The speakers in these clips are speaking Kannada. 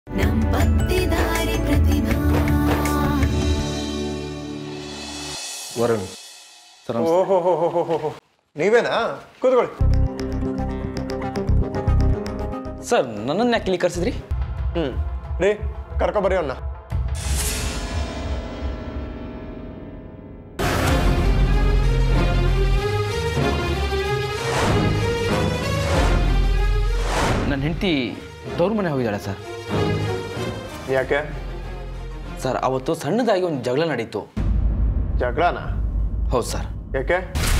ನಂಬತ್ತಿದಾರೆ ಪ್ರತಿಭಾ ವರುಣ್ ಸರ್ ನಮಸ್ತೆ. ಓಹೋ ಹೋ ಹೋ ಹೋ ಹೋ ಹೋ ನೀವೇನಾ ಕೂತ್ಕೊಳ್ಳಿ ಸರ್ ನನ್ನನ್ನು ಯಾಕೆ ಇಲ್ಲಿ ಕರೆಸಿದ್ರಿ ಹ್ಞೂ ರೀ ಕರ್ಕೊಬರ್ರಿ ಅವನ್ನ ನನ್ನ ಹೆಂಡತಿ ತವ್ರ ಮನೆ ಹೋಗಿದ್ದಾಳೆ ಸರ್ ಯಾಕೆ ಸರ್ ಅವತ್ತು ಸಣ್ಣದಾಗಿ ಒಂದು ಜಗಳ ನಡೀತು ಜಗಳನ ಹೌದು ಸರ್ ಯಾಕೆ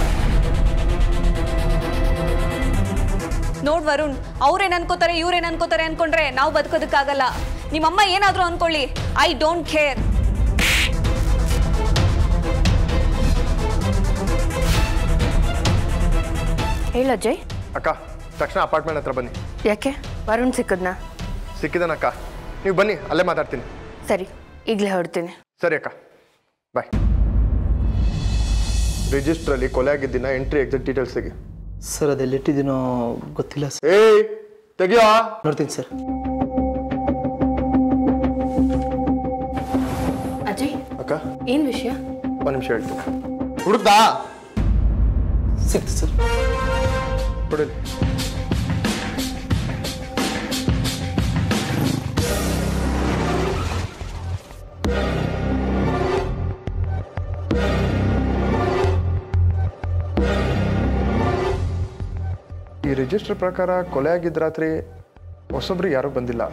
ನೋಡ್ ವರುಣ್ ಅವ್ರೇನ್ ಅನ್ಕೋತಾರೆ ಇವ್ರೇನ್ ಅನ್ಕೋತಾರೆ ಅನ್ಕೊಂಡ್ರೆ ನಾವು ಬದುಕೋದಕ್ಕಾಗಲ್ಲ ನಿಮ್ಮಮ್ಮ ಏನಾದ್ರೂ ಅನ್ಕೊಳ್ಳಿ ಐ ಡೋಂಟ್ ಕೇರ್ ಹೇಳು ಅಜಯ್ ಅಕ್ಕ ತಕ್ಷಣ ಅಪಾರ್ಟ್ಮೆಂಟ್ ಹತ್ರ ಬನ್ನಿ ಯಾಕೆ ವರುಣ್ ಸಿಕ್ಕದ್ನಾ ಸಿಕ್ಕಿದನಕ್ಕ ನೀವು ಬನ್ನಿ ಅಲ್ಲೇ ಮಾತಾಡ್ತೀನಿ ಸರಿ ಈಗಲೇ ಹೊರಡ್ತೀನಿ ಸರಿ ಅಕ್ಕ ಬಾಯ್ ರಿಜಿಸ್ಟ್ರಲ್ಲಿ ಕೊಲೆ ಆಗಿದ್ದಿನ ಎಂಟ್ರಿ ಎಕ್ಸಿಟ್ ಡೀಟೇಲ್ಸ್ ತೆಗಿ ಸರ್ ಅದೆಲ್ಲ ಇಟ್ಟಿದ್ದೀನೋ ಗೊತ್ತಿಲ್ಲ ಸರ್ ಏಯ್ ತೆಗಿಯೋ ನೋಡ್ತೀನಿ ಸರ್ ಅಜಯ್ ಅಕ್ಕ ಏನು ವಿಷಯ ಒಂದು ನಿಮಿಷ ಹೇಳ್ತೀನಿ ಹುಡುಕ್ದಾ ಸಿಕ್ತು ಸರ್ ಕೊಡಲಿ ಈ ರಿಜಿಸ್ಟರ್ ಪ್ರಕಾರ ಕೊಲೆ ಆಗಿದ್ದ ರಾತ್ರಿ ಹೊಸೊಬ್ರು ಯಾರೂ ಬಂದಿಲ್ಲ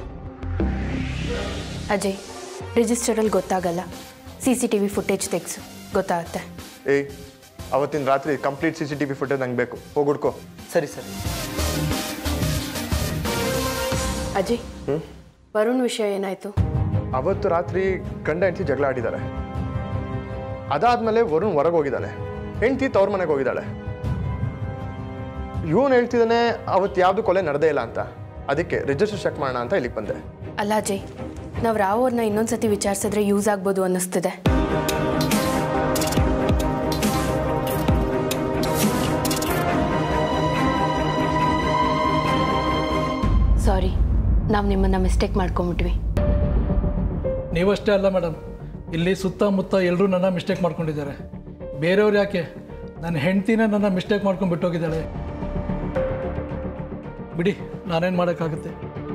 ಅಜಯ್ ರಿಜಿಸ್ಟರಲ್ಲಿ ಗೊತ್ತಾಗಲ್ಲ C C T V footage ತೆಗ್ಸು ಗೊತ್ತಾಗುತ್ತೆ ಏಯ್ ಅವತ್ತಿನ ರಾತ್ರಿ complete C C T V footage ನಂಗೆ ಬೇಕು ಹೋಗಿ ಹುಡ್ಕೋ ಸರಿ ಸರ್ ಅಜಯ್ ವರುಣ್ ವಿಷಯ ಏನಾಯ್ತು ಅವತ್ತು ರಾತ್ರಿ ಗಂಡ ಹೆಂಡತಿ ಜಗಳ ಆಡಿದ್ದಾರೆ ಅದಾದ್ಮೇಲೆ ವರುಣ್ ಹೊರಗೆ ಹೋಗಿದ್ದಾನೆ ಹೆಂಡತಿ ತವ್ರ ಮನೆಗೆ ಹೋಗಿದ್ದಾಳೆ ಇವನು ಹೇಳ್ತಿದ್ದಾನೆ ಅವತ್ತು ಯಾವುದು ಕೊಲೆ ನಡೆದೇ ಇಲ್ಲ ಅಂತ ಅದಕ್ಕೆ ರಿಜಿಸ್ಟರ್ ಚೆಕ್ ಮಾಡೋಣ ಅಂತ ಇಲ್ಲಿಗೆ ಬಂದೆ ಅಲ್ಲ ಅಜಯ್ ನಾವು ರಾವ್ ಅವ್ರನ್ನ ಇನ್ನೊಂದ್ಸತಿ ವಿಚಾರಿಸಿದ್ರೆ ಯೂಸ್ ಆಗ್ಬೋದು ಅನ್ನಿಸ್ತಿದೆ ಸಾರಿ ನಾವು ನಿಮ್ಮನ್ನ ಮಿಸ್ಟೇಕ್ ಮಾಡ್ಕೊಂಬಿಟ್ವಿ ನೀವಷ್ಟೇ ಅಲ್ಲ ಮೇಡಮ್ ಇಲ್ಲಿ ಸುತ್ತಮುತ್ತ ಎಲ್ಲರೂ ನನ್ನ ಮಿಸ್ಟೇಕ್ ಮಾಡ್ಕೊಂಡಿದ್ದಾರೆ ಬೇರೆಯವ್ರು ಯಾಕೆ ನನ್ನ ಹೆಂಡ್ತಿನೇ ನನ್ನ ಮಿಸ್ಟೇಕ್ ಮಾಡ್ಕೊಂಡು ಬಿಟ್ಟೋಗಿದ್ದಾಳೆ ಬಿಡಿ ನಾನೇನು ಮಾಡೋಕ್ಕಾಗುತ್ತೆ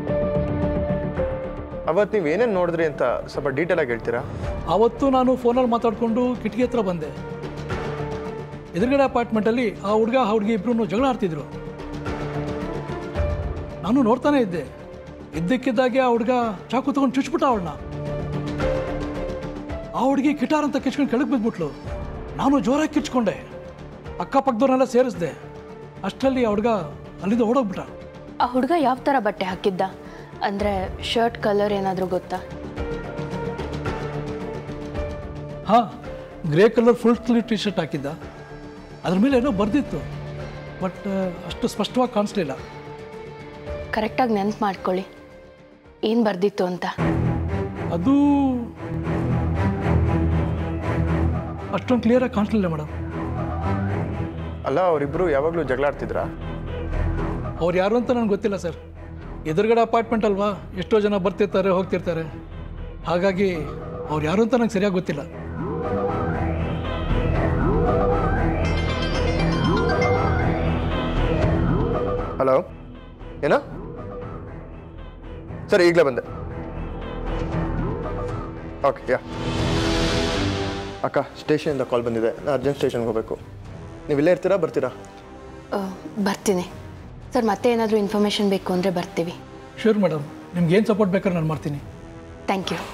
ಅವತ್ತು ನೀವು ಏನೇನು ನೋಡಿದ್ರಿ ಅಂತ ಸ್ವಲ್ಪ ಡೀಟೇಲ್ ಆಗಿ ಹೇಳ್ತೀರಾ ಆವತ್ತು ನಾನು ಫೋನಲ್ಲಿ ಮಾತಾಡಿಕೊಂಡು ಕಿಟಕಿ ಹತ್ರ ಬಂದೆ ಎದುರುಗಡೆ ಅಪಾರ್ಟ್ಮೆಂಟಲ್ಲಿ ಆ ಹುಡುಗ ಆ ಹುಡುಗಿ ಇಬ್ಬರು ಜಗಳ ಆಡ್ತಿದ್ರು ನಾನು ನೋಡ್ತಾನೆ ಇದ್ದೆ ಇದ್ದಕ್ಕಿದ್ದಾಗೆ ಆ ಹುಡುಗ ಚಾಕು ತಗೊಂಡು ಚುಚ್ಬಿಟ್ಟ ಅವಳನ್ನ ಆ ಹುಡುಗಿ ಕಿಟಾರ್ ಅಂತ ಕಿಚ್ಕೊಂಡು ಕೆಳಗೆ ಬಿದ್ಬಿಟ್ಲು ನಾನು ಜೋರಾಗಿ ಕಿಚ್ಕೊಂಡೆ ಅಕ್ಕಪಕ್ಕದವ್ರನ್ನೆಲ್ಲ ಸೇರಿಸ್ದೆ ಅಷ್ಟರಲ್ಲಿ ಆ ಹುಡುಗ ಅಲ್ಲಿಂದ ಓಡೋಗ್ಬಿಟ್ಟ ಆ ಹುಡುಗ ಯಾವ ಥರ ಬಟ್ಟೆ ಹಾಕಿದ್ದ ಅಂದರೆ ಶರ್ಟ್ ಕಲರ್ ಏನಾದರೂ ಗೊತ್ತಾ ಹಾಂ grey colour full sleeve T shirt ಹಾಕಿದ್ದ ಅದ್ರ ಮೇಲೆ ಏನೋ ಬರ್ದಿತ್ತು ಬಟ್ ಅಷ್ಟು ಸ್ಪಷ್ಟವಾಗಿ ಕಾಣಿಸ್ಲಿಲ್ಲ ಕರೆಕ್ಟಾಗಿ ನೆನ್ಪು ಮಾಡ್ಕೊಳ್ಳಿ ಏನು ಬರ್ದಿತ್ತು ಅಂತ ಅದು ಅಷ್ಟೊಂದು ಕ್ಲಿಯರಾಗಿ ಕಾಣಿಸ್ಲಿಲ್ಲ ಮೇಡಮ್ ಅಲ್ಲ ಅವರಿಬ್ಬರು ಯಾವಾಗಲೂ ಜಗಳ ಆಡ್ತಿದ್ರಾ ಅವ್ರು ಯಾರು ಅಂತ ನನಗೆ ಗೊತ್ತಿಲ್ಲ ಸರ್ ಎದುರುಗಡೆ ಅಪಾರ್ಟ್ಮೆಂಟ್ ಅಲ್ವಾ ಎಷ್ಟೋ ಜನ ಬರ್ತಿರ್ತಾರೆ ಹೋಗ್ತಿರ್ತಾರೆ ಹಾಗಾಗಿ ಅವ್ರು ಯಾರು ಅಂತ ನಂಗೆ ಸರಿಯಾಗಿ ಗೊತ್ತಿಲ್ಲ ಹಲೋ ಏನೋ ಸರಿ ಈಗಲೇ ಬಂದೆ ಓಕೆ ಯಾ ಅಕ್ಕ ಸ್ಟೇಷನಿಂದ ಕಾಲ್ ಬಂದಿದೆ ನಾನು ಅರ್ಜೆಂಟ್ ಸ್ಟೇಷನ್ಗೆ ಹೋಗಬೇಕು ನೀವು ಇಲ್ಲೇ ಇರ್ತೀರಾ ಬರ್ತೀರಾ ಆ, ಬರ್ತೀನಿ ಸರ್ ಮತ್ತೆ ಏನಾದರೂ ಇನ್ಫಾರ್ಮೇಷನ್ ಬೇಕು ಅಂದರೆ ಬರ್ತೀವಿ ಶೂರ್ ಮೇಡಮ್ ನಿಮ್ಗೆ ಏನು ಸಪೋರ್ಟ್ ಬೇಕಾದ್ರೆ ನಾನು ಮಾಡ್ತೀನಿ ಥ್ಯಾಂಕ್ ಯು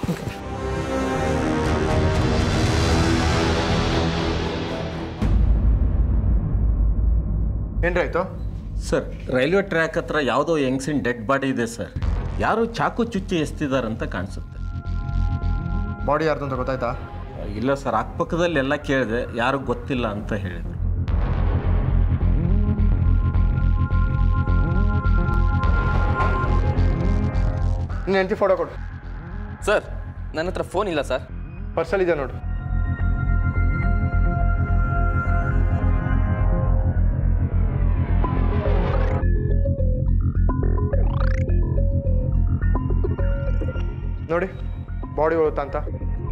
ಏನ್ರಾಯ್ತು ಸರ್ ರೈಲ್ವೆ ಟ್ರ್ಯಾಕ್ ಹತ್ರ ಯಾವುದೋ ಯಂಗ್ಸಿನ್ ಡೆಡ್ ಬಾಡಿ ಇದೆ ಸರ್ ಯಾರು ಚಾಕು ಚುಚ್ಚಿ ಎಸ್ತಿದಾರಂತ ಕಾಣಿಸುತ್ತೆ ಬಾಡಿ ಯಾರ್ದು ಅಂತ ಗೊತ್ತಾಯ್ತಾ ಇಲ್ಲ ಸರ್ ಅಕ್ಕಪಕ್ಕದಲ್ಲಿ ಎಲ್ಲ ಕೇಳಿದೆ ಯಾರು ಗೊತ್ತಿಲ್ಲ ಅಂತ ಹೇಳಿದರು ನಿನ್ನ ಹೆಂಡತಿ ಫೋಟೋ ಕೊಡು ಸರ್ ನನ್ನ ಹತ್ರ ಫೋನ್ ಇಲ್ಲ ಸರ್ ಪರ್ಸಲ್ ಇದೆ ನೋಡು ನೋಡಿ ಬಾಡಿ ಹೋಗುತ್ತಾ ಅಂತ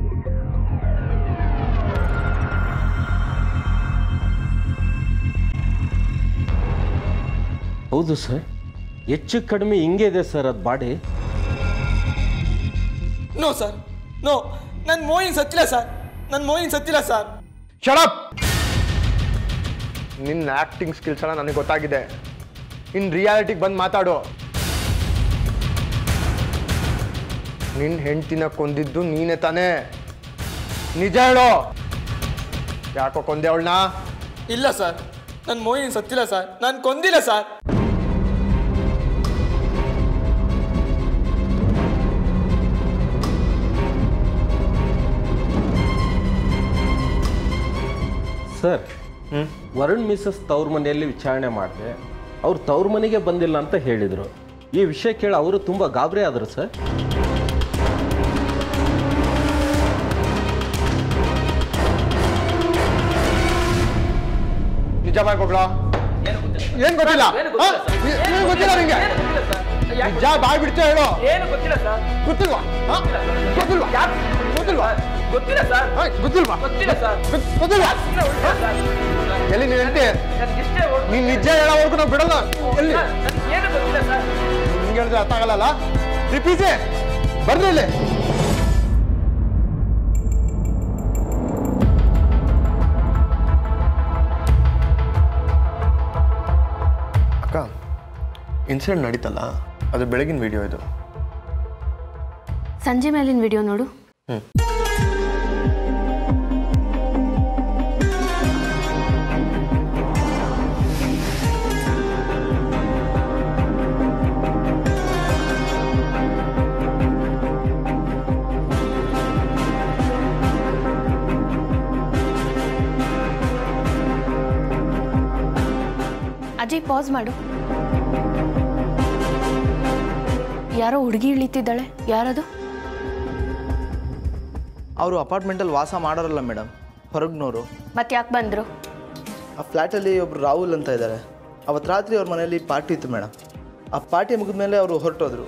ಹೌದು ಸರ್ ಹೆಚ್ಚು ಕಡಿಮೆ ಹಿಂಗೆ ಇದೆ ಸರ್ ಅದು ಬಾಡಿ ನೋ ಸರ್ ನೋ ನನ್ನ ಮೋಯಿನ್ ಸತ್ತಿಲ್ಲ ಸರ್ ನನ್ನ ಮೋಯಿನ್ ಸತ್ತಿಲ್ಲ ಸರ್ ಶಡಪ್ ನಿನ್ನ ಆ್ಯಕ್ಟಿಂಗ್ ಸ್ಕಿಲ್ಸ್ ಎಲ್ಲ ನನಗೆ ಗೊತ್ತಾಗಿದೆ ಇನ್ ರಿಯಾಲಿಟಿಗೆ ಬಂದು ಮಾತಾಡು ನಿನ್ನ ಹೆಂಡ್ತಿನ ಕೊಂದಿದ್ದು ನೀನೇ ತಾನೇ ನಿಜ ಹೇಳು ಯಾಕೋ ಕೊಂದೆ ಅವಳನ್ನ ಇಲ್ಲ ಸರ್ ನನ್ನ ಮೋಯಿನ್ ಸತ್ತಿಲ್ಲ ಸರ್ ನಾನು ಕೊಂದಿಲ್ಲ ಸರ್ ಸರ್ ವರುಣ್ ಮಿಸಸ್ ತವ್ರ ಮನೆಯಲ್ಲಿ ವಿಚಾರಣೆ ಮಾಡಿದೆ ಅವ್ರು ತವ್ರ ಮನೆಗೆ ಬಂದಿಲ್ಲ ಅಂತ ಹೇಳಿದರು ಈ ವಿಷಯ ಕೇಳಿ ಅವರು ತುಂಬ ಗಾಬರಿ ಆದರು ಸರ್ ನಿಜ ಬಾಯ್ಕೊಗ್ಲ ಏನ್ ಗೊತ್ತಿಲ್ಲ ಹಾ? ಏನ್ ಗೊತ್ತಿಲ್ಲ ನಿಂಗೆ ನಿಜ ಬಾಯ್ ಬಿಡ್ತಾ ಹೇಳು ಏನು ಗೊತ್ತಿಲ್ಲ ಸರ್ ಗೊತ್ತಿಲ್ವಾ ಹಾ? ಗೊತ್ತಿಲ್ವಾ ಗೊತ್ತಿಲ್ವಾ ಗೊತ್ತಿಲ್ಲ ಸರ್ ಹಾ, ಗೊತ್ತಿಲ್ವಾ ಗೊತ್ತಿಲ್ಲ ಸರ್ ಗೊತ್- ಗೊತ್ತಿಲ್ವಾ ಎಲ್ಲಿ ನೀನ್ ಹೆಂಡತಿ ನನಗಿಷ್ಟೇ ನೀನ್ ನಿಜ ಹೇಳೋವರೆಗೂ ನಾವು ಬಿಡಲ್ಲ ಎಲ್ಲಿ ಏನು ಗೊತ್ತಿಲ್ಲ ಸರ್ ಹಿಂಗೆ ಹೇಳಿದ್ರೆ ಅರ್ಥ ಆಗಲ್ಲ ರಿಪೀಸೆ ಬರ್ರಿ ಇಲ್ಲಿ ಅಕ್ಕ ಇನ್ಸಿಡೆಂಟ್ ನಡೀತಲ್ಲ ಅದು ಬೆಳಗಿನ ವಿಡಿಯೋ ಇದು ಸಂಜೆ ಮೇಲಿನ ವಿಡಿಯೋ ನೋಡು ಅಜಯ್ ಪಾಸ್ ಮಾಡು ಯಾರೋ ಹುಡುಗಿ ಇಳಿತಿದ್ದಾಳೆ ಯಾರದು ಅವರು ಅಪಾರ್ಟ್ಮೆಂಟಲ್ಲಿ ವಾಸ ಮಾಡೋರಲ್ಲ ಮೇಡಮ್ ಹೊರಗ್ನವರು ಮತ್ತೆ ಯಾಕೆ ಬಂದರು ಆ ಫ್ಲ್ಯಾಟಲ್ಲಿ ಒಬ್ರು ರಾಹುಲ್ ಅಂತ ಇದ್ದಾರೆ ಅವತ್ತು ರಾತ್ರಿ ಅವ್ರ ಮನೆಯಲ್ಲಿ ಪಾರ್ಟಿ ಇತ್ತು ಮೇಡಮ್ ಆ ಪಾರ್ಟಿ ಮುಗಿದ ಮೇಲೆ ಅವರು ಹೊರಟೋದ್ರು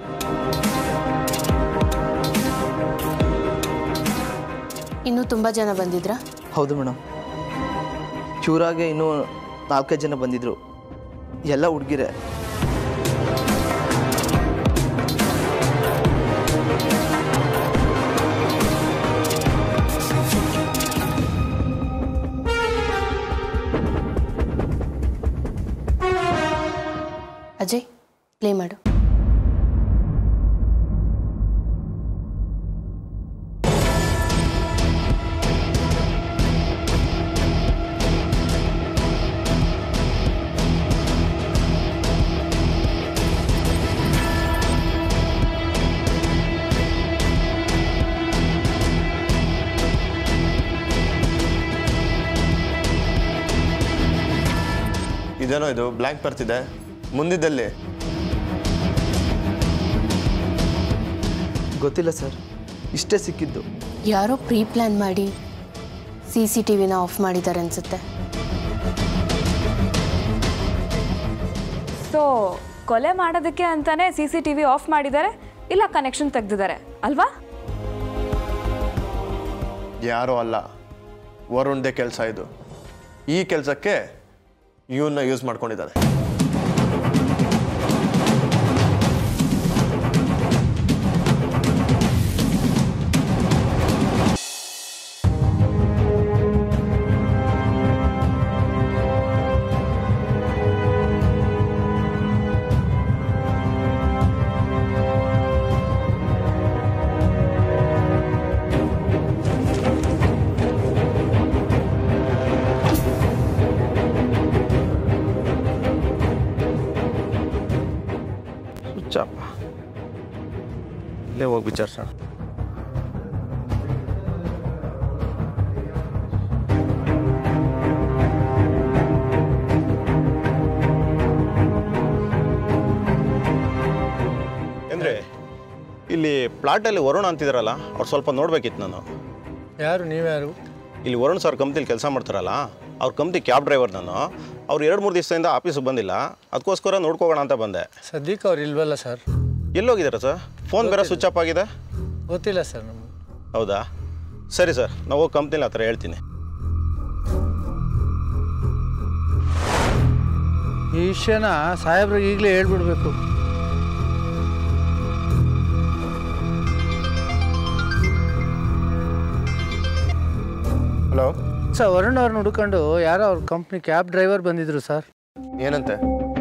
ಇನ್ನೂ ತುಂಬ ಜನ ಬಂದಿದ್ರಾ ಹೌದು ಮೇಡಮ್ ಚೂರಾಗೆ ಇನ್ನೂ ನಾಲ್ಕೈದು ಜನ ಬಂದಿದ್ರು ಎಲ್ಲ ಹುಡುಗಿರೆ ಅಜಯ್ ಪ್ಲೇ ಮಾಡು ಇದೇನೋ ಇದು ಬ್ಲ್ಯಾಂಕ್ ಬರ್ತಿದೆ ಮುಂದಿದ್ದಲ್ಲಿ ಗೊತ್ತಿಲ್ಲ ಸರ್ ಇಷ್ಟೇ ಸಿಕ್ಕಿದ್ದು ಯಾರೋ ಪ್ರೀ ಪ್ಲ್ಯಾನ್ ಮಾಡಿ ಸಿ ಸಿ ಟಿ ವಿನ ಆಫ್ ಮಾಡಿದ್ದಾರೆ ಅನ್ಸುತ್ತೆ ಸೊ ಕೊಲೆ ಮಾಡೋದಕ್ಕೆ ಅಂತಾನೆ C C T V off ಮಾಡಿದ್ದಾರೆ ಇಲ್ಲ ಕನೆಕ್ಷನ್ ತೆಗ್ದಿದ್ದಾರೆ ಅಲ್ವಾ ಯಾರೋ ಅಲ್ಲ ವರುಣ್ದೇ ಕೆಲಸ ಇದು ಈ ಕೆಲಸಕ್ಕೆ ಇವನ್ನ ಯೂಸ್ ಮಾಡ್ಕೊಂಡಿದ್ದಾರೆ ಹುಚ್ಚಪ್ಪ ಇಲ್ಲೇ ಹೋಗಿ ವಿಚಾರಿಸೋಣ ಅಂದರೆ ಇಲ್ಲಿ ಪ್ಲಾಟಲ್ಲಿ ವರುಣ್ ಅಂತಿದ್ದಾರಲ್ಲ ಅವ್ರು ಸ್ವಲ್ಪ ನೋಡ್ಬೇಕಿತ್ತು ನಾನು ಯಾರು ನೀವ್ಯಾರು ಇಲ್ಲಿ ವರುಣ್ ಸರ್ ಕಂಪ್ನಿಲಿ ಕೆಲಸ ಮಾಡ್ತಾರಲ್ಲ ಅವ್ರ ಕಂಪ್ನಿ ಕ್ಯಾಬ್ ಡ್ರೈವರ್ ನಾನು ಅವ್ರು ಎರಡು ಮೂರು ದಿವಸದಿಂದ ಆಫೀಸಿಗೆ ಬಂದಿಲ್ಲ ಅದಕ್ಕೋಸ್ಕರ ನೋಡ್ಕೋಗೋಣ ಅಂತ ಬಂದೆ ಸದ್ಯಕ್ಕೆ ಅವ್ರು ಇಲ್ವಲ್ಲ ಸರ್ ಎಲ್ಲೋಗಿದ್ದಾರೆ ಸರ್ ಫೋನ್ ಬೇರೆ ಸ್ವಿಚ್ ಆಫ್ ಆಗಿದೆ ಗೊತ್ತಿಲ್ಲ ಸರ್ ನಮ್ಗೆ ಹೌದಾ ಸರಿ ಸರ್ ನಾವು ಹೋಗಿ ಕಂಪ್ನಿಲಿ ಆ ಥರ ಹೇಳ್ತೀನಿ ಈ ವಿಷಯನ ಸಾಹೇಬ್ರಿಗೆ ಈಗಲೇ ಹೇಳ್ಬಿಡ್ಬೇಕು ಹಲೋ ಸರ್ ವರುಣ್ ಅವ್ರನ್ನ ಹುಡ್ಕೊಂಡು ಯಾರೋ ಅವ್ರ ಕಂಪ್ನಿ ಕ್ಯಾಬ್ ಡ್ರೈವರ್ ಬಂದಿದ್ರು ಸರ್ ಏನಂತೆ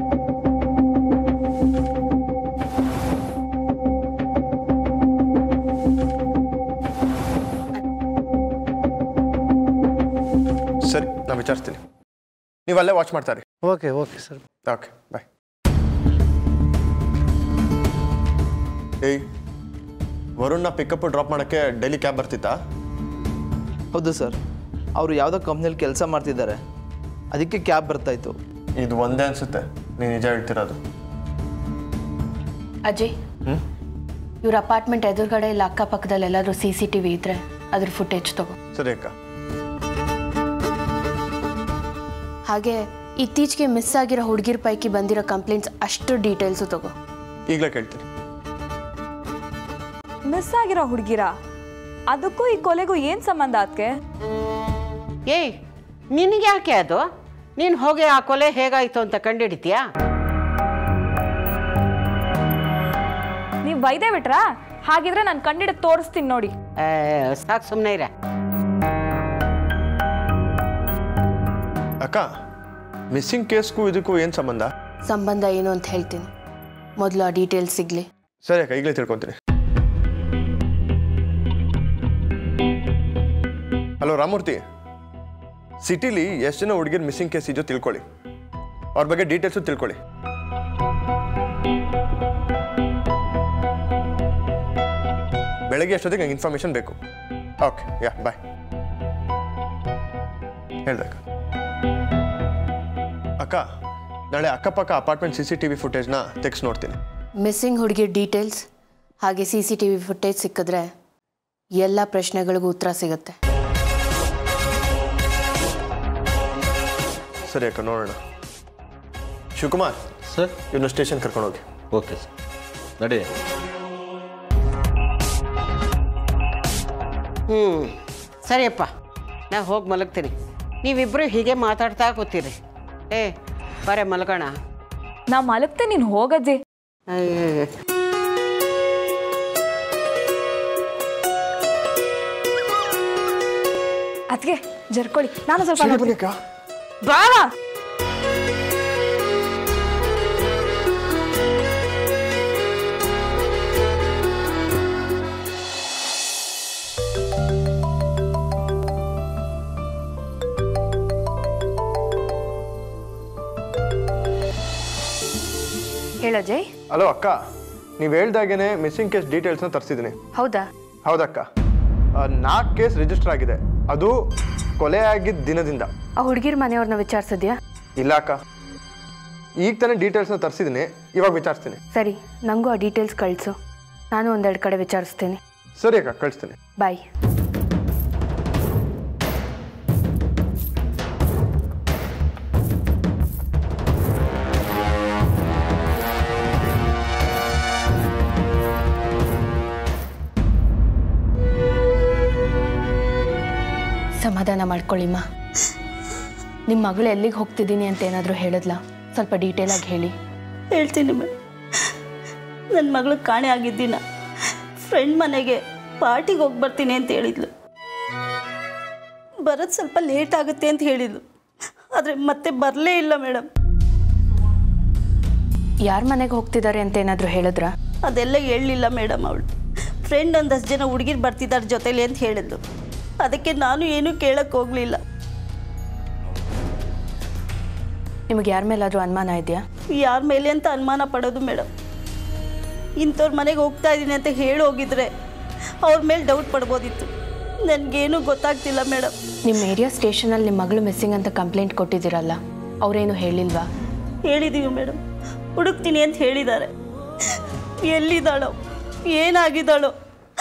ಸರಿ ನಾನು ವಿಚಾರಿಸ್ತೀನಿ ನೀವು ಅಲ್ಲೇ ವಾಚ್ ಮಾಡ್ತಾರೆ okay okay sir okay bye ಏಯ್ ವರುಣ್ನ ಪಿಕಪ್ ಡ್ರಾಪ್ ಮಾಡೋಕ್ಕೆ ಡೈಲಿ ಕ್ಯಾಬ್ ಬರ್ತಿತ್ತಾ ಹೌದು ಸರ್ ಅವರು ಯಾವುದೋ ಕಂಪ್ನಿಯಲ್ಲಿ ಕೆಲಸ ಮಾಡ್ತಿದ್ದಾರೆ ಅದಕ್ಕೆ ಕ್ಯಾಬ್ ಬರ್ತಾಯಿತ್ತು ಇದು ಒಂದೇ ಅನಿಸುತ್ತೆ ನೀನು ನಿಜ ಹೇಳ್ತಿರೋದು ಅಜಯ್ ಇವ್ರ ಅಪಾರ್ಟ್ಮೆಂಟ್ ಎದುರುಗಡೆ ಇಲ್ಲ ಅಕ್ಕಪಕ್ಕದಲ್ಲಿ ಎಲ್ಲಾದರೂ ಸಿ ಸಿ ಟಿ ವಿ ಇದ್ರೆ ಅದ್ರ ಫುಟೇಜ್ ತಗೋ ಸರಿ ಅಕ್ಕ ಹಾಗೆ ಇತ್ತೀಚೆಗೆ ಮಿಸ್ ಆಗಿರೋ ಹುಡುಗಿರ ಪೈಕಿ ಬಂದಿರೋ ಕಂಪ್ಲೇಂಟ್ಸ್ ಅಷ್ಟು ಡೀಟೇಲ್ಸು ತಗೋ ಈಗಲೇ ಕೇಳ್ತೀನಿ ಮಿಸ್ ಆಗಿರೋ ಹುಡುಗಿರ ಅದಕ್ಕೂ ಈ ಕೊಲೆಗೂ ಏನ್ ಸಂಬಂಧ ಅದಕ್ಕೆ ಏಯ್ ನಿನಗೆ ಯಾಕೆ ಅದು ನೀನು ಹೋಗಿ ಆ ಕೊಲೆ ಹೇಗಾಯ್ತು ಅಂತ ಕಂಡುಹಿಡಿತೀಯಾ ನೀವ್ ಬೈದೆ ಬಿಟ್ರಾ ಹಾಗಿದ್ರೆ ನಾನು ಕಂಡಿಡ ತೋರಿಸ್ತೀನಿ ನೋಡಿ ಸಾಕು ಸುಮ್ಮನೆ ಇರ ಅಕ್ಕ ಮಿಸ್ಸಿಂಗ್ ಕೇಸ್ಗೂ ಇದಕ್ಕೂ ಏನು ಸಂಬಂಧ ಸಂಬಂಧ ಏನು ಅಂತ ಹೇಳ್ತೀನಿ ಮೊದಲು ಆ ಡೀಟೇಲ್ಸ್ ಸಿಗಲಿ ಸರಿ ಅಕ್ಕ ಈಗಲೇ ತಿಳ್ಕೊತೀನಿ ಹಲೋ ರಾಮೂರ್ತಿ ಸಿಟಿಲಿ ಎಷ್ಟು ಜನ ಹುಡುಗಿರ್ ಮಿಸ್ಸಿಂಗ್ ಕೇಸ್ ಇದೆಯೋ ತಿಳ್ಕೊಳ್ಳಿ ಅವ್ರ ಬಗ್ಗೆ ಡೀಟೇಲ್ಸು ತಿಳ್ಕೊಳ್ಳಿ ಬೆಳಗ್ಗೆ ಅಷ್ಟೊತ್ತಿಗೆ ನಂಗೆ ಇನ್ಫಾರ್ಮೇಷನ್ ಬೇಕು ಓಕೆ ಯಾ ಬಾಯ್ ಹೇಳ್ದಕ್ಕ ಅಕ್ಕ ನಾಳೆ ಅಕ್ಕಪಕ್ಕ apartment C C T V ಫುಟೇಜ್ನ ತೆಗ್ಸಿ ನೋಡ್ತೀನಿ ಮಿಸ್ಸಿಂಗ್ ಹುಡುಗಿ ಡೀಟೇಲ್ಸ್ ಹಾಗೆ C C T V footage ಸಿಕ್ಕಿದ್ರೆ ಎಲ್ಲ ಪ್ರಶ್ನೆಗಳಿಗೂ ಉತ್ತರ ಸಿಗುತ್ತೆ ಸರಿ ಅಕ್ಕ ನೋಡೋಣ ಶಿವಕುಮಾರ್ ಸರ್ ಇವನ್ನ ಸ್ಟೇಷನ್ ಕರ್ಕೊಂಡೋಗಿ ಓಕೆ ಸರ್ ನಡಿ ಹ್ಞೂ ಸರಿಯಪ್ಪ ನಾ ಹೋಗಿ ಮಲಗ್ತೀನಿ ನೀವಿಬ್ಬರು ಹೀಗೆ ಮಾತಾಡ್ತಾ ಕೂತೀರಿ ಏ ಬರೇ ಮಲ್ಗೋಣ ನಾ ಮಲಗ್ತೆ ನೀನು ಹೋಗಜ್ಜಿ ಅಯ್ಯಯ್ಯೋ. ಅದಕ್ಕೆ ಜರ್ಕೊಳ್ಳಿ ನಾನು ಸ್ವಲ್ಪ ನೋಡ್ತೀನಿ. ಅಕ್ಕ ಬಾ ಹೇಳಜಯ್ ಹಲೋ ಅಕ್ಕ ನೀವು ಹೇಳ್ದಾಗೇನೆ ಮಿಸ್ಸಿಂಗ್ ಕೇಸ್ ಡೀಟೇಲ್ಸ್ನ ತರಿಸಿದ್ದೀನಿ ಹೌದಾ ಹೌದಕ್ಕ ನಾಲ್ಕು ಕೇಸ್ ರಿಜಿಸ್ಟರ್ ಆಗಿದೆ ಅದು ಕೊಲೆ ಆಗಿದ್ದ ದಿನದಿಂದ ಆ ಹುಡುಗಿರ ಮನೆಯವ್ರನ್ನ ವಿಚಾರಿಸಿದ್ಯಾ ಇಲ್ಲ ಅಕ್ಕ ಈಗ ತಾನೇ ಡೀಟೇಲ್ಸ್ನ ತರಿಸಿದ್ದೀನಿ ಇವಾಗ ವಿಚಾರಿಸ್ತೀನಿ ಸರಿ ನನಗೂ ಆ ಡೀಟೇಲ್ಸ್ ಕಳಿಸು ನಾನು ಒಂದೆರಡು ಕಡೆ ವಿಚಾರಿಸ್ತೀನಿ ಸರಿ ಅಕ್ಕ ಕಳಿಸ್ತೀನಿ ಬಾಯ್ ಸಮಾಧಾನ ಮಾಡ್ಕೊಳ್ಳಿಮ್ಮ ನಿಮ್ಮ ಮಗಳು ಎಲ್ಲಿಗೆ ಹೋಗ್ತಿದ್ದೀನಿ ಅಂತ ಏನಾದರೂ ಹೇಳಿದ್ಲಾ ಸ್ವಲ್ಪ ಡೀಟೇಲಾಗಿ ಹೇಳಿ ಹೇಳ್ತೀನಿ ಮೇಡಮ್ ನನ್ನ ಮಗಳು ಕಾಣೆ ಆಗಿದ್ದಿನ ಫ್ರೆಂಡ್ ಮನೆಗೆ ಪಾರ್ಟಿಗೆ ಹೋಗಿ ಬರ್ತೀನಿ ಅಂತ ಹೇಳಿದ್ಲು ಬರೋದು ಸ್ವಲ್ಪ ಲೇಟ್ ಆಗುತ್ತೆ ಅಂತ ಹೇಳಿದ್ಲು ಆದರೆ ಮತ್ತೆ ಬರಲೇ ಇಲ್ಲ ಮೇಡಮ್ ಯಾರ ಮನೆಗೆ ಹೋಗ್ತಿದ್ದಾರೆ ಅಂತ ಏನಾದರೂ ಹೇಳಿದ್ರಾ ಅದೆಲ್ಲ ಹೇಳಲಿಲ್ಲ ಮೇಡಮ್ ಅವಳು ಫ್ರೆಂಡ್ ಒಂದಷ್ಟು ಜನ ಹುಡುಗಿರು ಬರ್ತಿದ್ದಾರೆ ಜೊತೆಲಿ ಅಂತ ಹೇಳಿದ್ಲು ಅದಕ್ಕೆ ನಾನು ಏನೂ ಕೇಳಕ್ಕೆ ಹೋಗಲಿಲ್ಲ ನಿಮಗೆ ಯಾರ ಮೇಲಾದರೂ ಅನುಮಾನ ಇದೆಯಾ ಯಾರ ಮೇಲೆ ಅಂತ ಅನುಮಾನ ಪಡೋದು ಮೇಡಮ್ ಇಂಥವ್ರ ಮನೆಗೆ ಹೋಗ್ತಾ ಇದ್ದೀನಿ ಅಂತ ಹೇಳಿ ಹೋಗಿದ್ರೆ ಅವ್ರ ಮೇಲೆ ಡೌಟ್ ಪಡ್ಬೋದಿತ್ತು ನನಗೇನು ಗೊತ್ತಾಗ್ತಿಲ್ಲ ಮೇಡಮ್ ನಿಮ್ಮ ಏರಿಯಾ ಸ್ಟೇಷನಲ್ಲಿ ನಿಮ್ಮ ಮಗಳು ಮಿಸ್ಸಿಂಗ್ ಅಂತ ಕಂಪ್ಲೇಂಟ್ ಕೊಟ್ಟಿದ್ದೀರಲ್ಲ ಅವರೇನು ಹೇಳಿಲ್ವಾ ಹೇಳಿದ್ದೀವಿ ಮೇಡಮ್ ಹುಡುಕ್ತೀನಿ ಅಂತ ಹೇಳಿದ್ದಾರೆ ಎಲ್ಲಿದ್ದಾಳೋ ಏನಾಗಿದ್ದಾಳೋ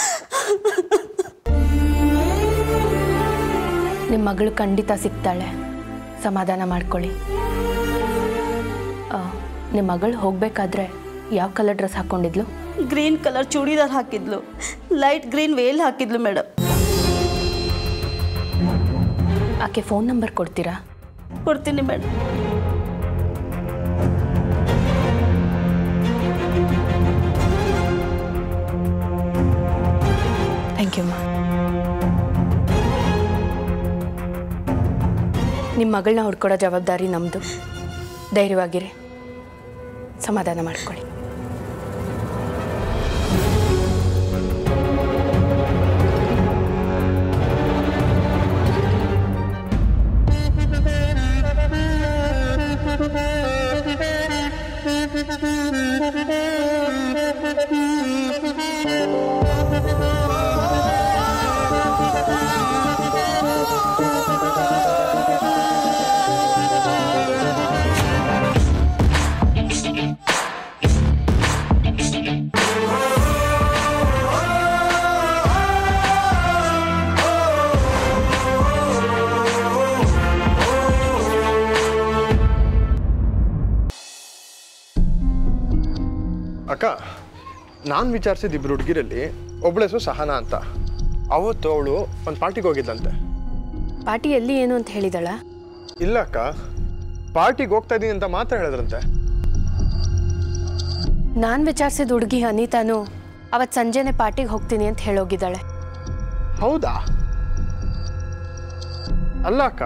ನಿಮ್ಮ ಮಗಳು ಖಂಡಿತ ಸಿಗ್ತಾಳೆ ಸಮಾಧಾನ ಮಾಡ್ಕೊಳ್ಳಿ ಆ, ನಿಮ್ಮ ಮಗಳು ಹೋಗಬೇಕಾದ್ರೆ ಯಾವ ಕಲರ್ ಡ್ರೆಸ್ ಹಾಕ್ಕೊಂಡಿದ್ಲು ಗ್ರೀನ್ ಕಲರ್ ಚೂಡಿದಾರ್ ಹಾಕಿದ್ಲು ಲೈಟ್ ಗ್ರೀನ್ ವೇಲ್ ಹಾಕಿದ್ಲು ಮೇಡಮ್ ಆಕೆ ಫೋನ್ ನಂಬರ್ ಕೊಡ್ತೀರಾ ಕೊಡ್ತೀನಿ ಮೇಡಮ್ ಥ್ಯಾಂಕ್ ಯು ಮಾ ನಿಮ್ಮ ಮಗಳನ್ನ ಹುಡ್ಕೊಡೋ ಜವಾಬ್ದಾರಿ ನಮ್ಮದು ಧೈರ್ಯವಾಗಿರಿ ಸಮಾಧಾನ ಮಾಡ್ಕೊಳ್ಳಿ ಅಕ್ಕ ನಾನು ವಿಚಾರಿಸಿದ ಇಬ್ಬರು ಹುಡುಗಿರಲ್ಲಿ ಒಬ್ಬಳ ಹೆಸರು ಸಹನಾ ಅಂತ ಅವತ್ತು ಅವಳು ಒಂದು ಪಾರ್ಟಿಗೆ ಹೋಗಿದ್ಲಂತೆ ಪಾರ್ಟಿ ಎಲ್ಲಿ ಏನು ಅಂತ ಹೇಳಿದಳ ಇಲ್ಲ ಅಕ್ಕ ಪಾರ್ಟಿಗೆ ಹೋಗ್ತಾ ಇದ್ದೀನಿ ಅಂತ ಮಾತ್ರ ಹೇಳಿದ್ರಂತೆ ನಾನು ವಿಚಾರಿಸಿದ ಹುಡುಗಿ ಅನಿತಾನು ಅವತ್ತು ಸಂಜೆನೆ ಪಾರ್ಟಿಗೆ ಹೋಗ್ತೀನಿ ಅಂತ ಹೇಳೋಗಿದ್ದಾಳೆ ಹೌದಾ ಅಲ್ಲ ಅಕ್ಕ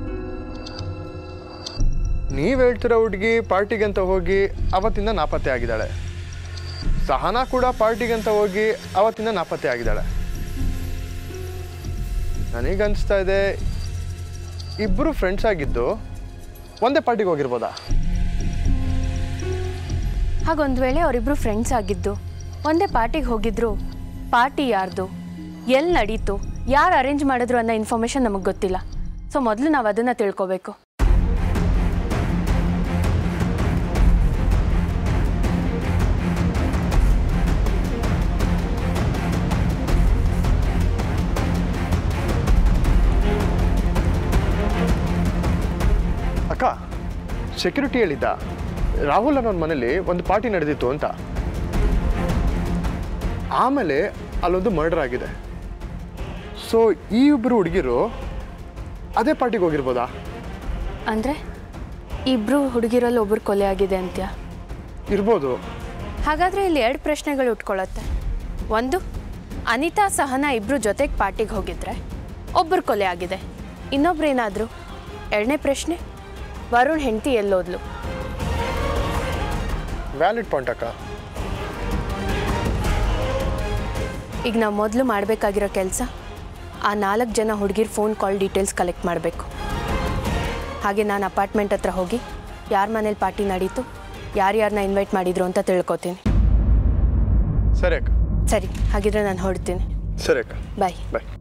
ನೀವು ಹೇಳ್ತಿರೋ ಹುಡುಗಿ ಪಾರ್ಟಿಗೆ ಅಂತ ಹೋಗಿ ಅವತ್ತಿಂದ ನಾಪತ್ತೆ ಆಗಿದ್ದಾಳೆ ಸಹನಾ ಕೂಡ ಪಾರ್ಟಿಗೆ ಅಂತ ಹೋಗಿ ಅವತ್ತಿಂದ ನಾಪತ್ತೆ ಆಗಿದ್ದಾಳೆ ನನಗನ್ನಿಸ್ತಾ ಇದೆ ಇಬ್ಬರು ಫ್ರೆಂಡ್ಸ್ ಆಗಿದ್ದು ಒಂದೇ ಪಾರ್ಟಿಗೆ ಹೋಗಿರ್ಬೋದಾ ಹಾಗೊಂದು ವೇಳೆ ಅವರಿಬ್ರು ಫ್ರೆಂಡ್ಸ್ ಆಗಿದ್ದು ಒಂದೇ ಪಾರ್ಟಿಗೆ ಹೋಗಿದ್ರು ಪಾರ್ಟಿ ಯಾರ್ದು ಎಲ್ಲಿ ನಡೀತು ಯಾರು ಅರೇಂಜ್ ಮಾಡಿದ್ರು ಅನ್ನೋ ಇನ್ಫಾರ್ಮೇಷನ್ ನಮಗೆ ಗೊತ್ತಿಲ್ಲ ಸೊ ಮೊದಲು ನಾವು ಅದನ್ನು ತಿಳ್ಕೊಬೇಕು ಅಕ್ಕ ಸೆಕ್ಯೂರಿಟಿ ಹೇಳಿದ್ದ ರಾಹುಲ್ ಅನ್ನೋನ ಮನೇಲಿ ಒಂದು ಪಾರ್ಟಿ ನಡೆದಿತ್ತು ಅಂತ ಆಮೇಲೆ ಅಲ್ಲೊಂದು ಮರ್ಡರ್ ಆಗಿದೆ ಸೊ ಈ ಇಬ್ಬರು ಹುಡುಗಿರು ಅದೇ ಪಾರ್ಟಿಗೆ ಹೋಗಿರ್ಬೋದಾ ಅಂದರೆ ಇಬ್ಬರು ಹುಡುಗಿರಲ್ಲಿ ಒಬ್ಬರು ಕೊಲೆ ಆಗಿದೆ ಅಂತ್ಯ ಇರ್ಬೋದು ಹಾಗಾದರೆ ಇಲ್ಲಿ ಎರಡು ಪ್ರಶ್ನೆಗಳು ಉಟ್ಕೊಳ್ಳುತ್ತೆ ಒಂದು ಅನಿತಾ ಸಹನಾ ಇಬ್ಬರು ಜೊತೆಗೆ ಪಾರ್ಟಿಗೆ ಹೋಗಿದ್ರೆ ಒಬ್ಬರು ಕೊಲೆ ಆಗಿದೆ ಇನ್ನೊಬ್ರು ಏನಾದರೂ ಎರಡನೇ ಪ್ರಶ್ನೆ ವರುಣ್ ಹೆಂಡತಿ ಎಲ್ಲೋದ್ಲು ವ್ಯಾಲಿಡ್ ಪಾಯಿಂಟ್ ಅಕ್ಕ ಈಗ ನಾವು ಮೊದಲು ಮಾಡಬೇಕಾಗಿರೋ ಕೆಲಸ ಆ ನಾಲ್ಕು ಜನ ಹುಡುಗಿರ್ ಫೋನ್ ಕಾಲ್ ಡೀಟೇಲ್ಸ್ ಕಲೆಕ್ಟ್ ಮಾಡಬೇಕು ಹಾಗೆ ನಾನು ಅಪಾರ್ಟ್ಮೆಂಟ್ ಹತ್ರ ಹೋಗಿ ಯಾರ ಮನೇಲಿ ಪಾರ್ಟಿ ನಡೀತು ಯಾರ್ಯಾರನ್ನ ಇನ್ವೈಟ್ ಮಾಡಿದ್ರು ಅಂತ ತಿಳ್ಕೊತೀನಿ ಸರಿ ಅಕ್ಕ ಸರಿ ಹಾಗಿದ್ರೆ ನಾನು ಹೊರಡ್ತೀನಿ ಸರಿ ಅಕ್ಕ ಬಾಯ್ ಬಾಯ್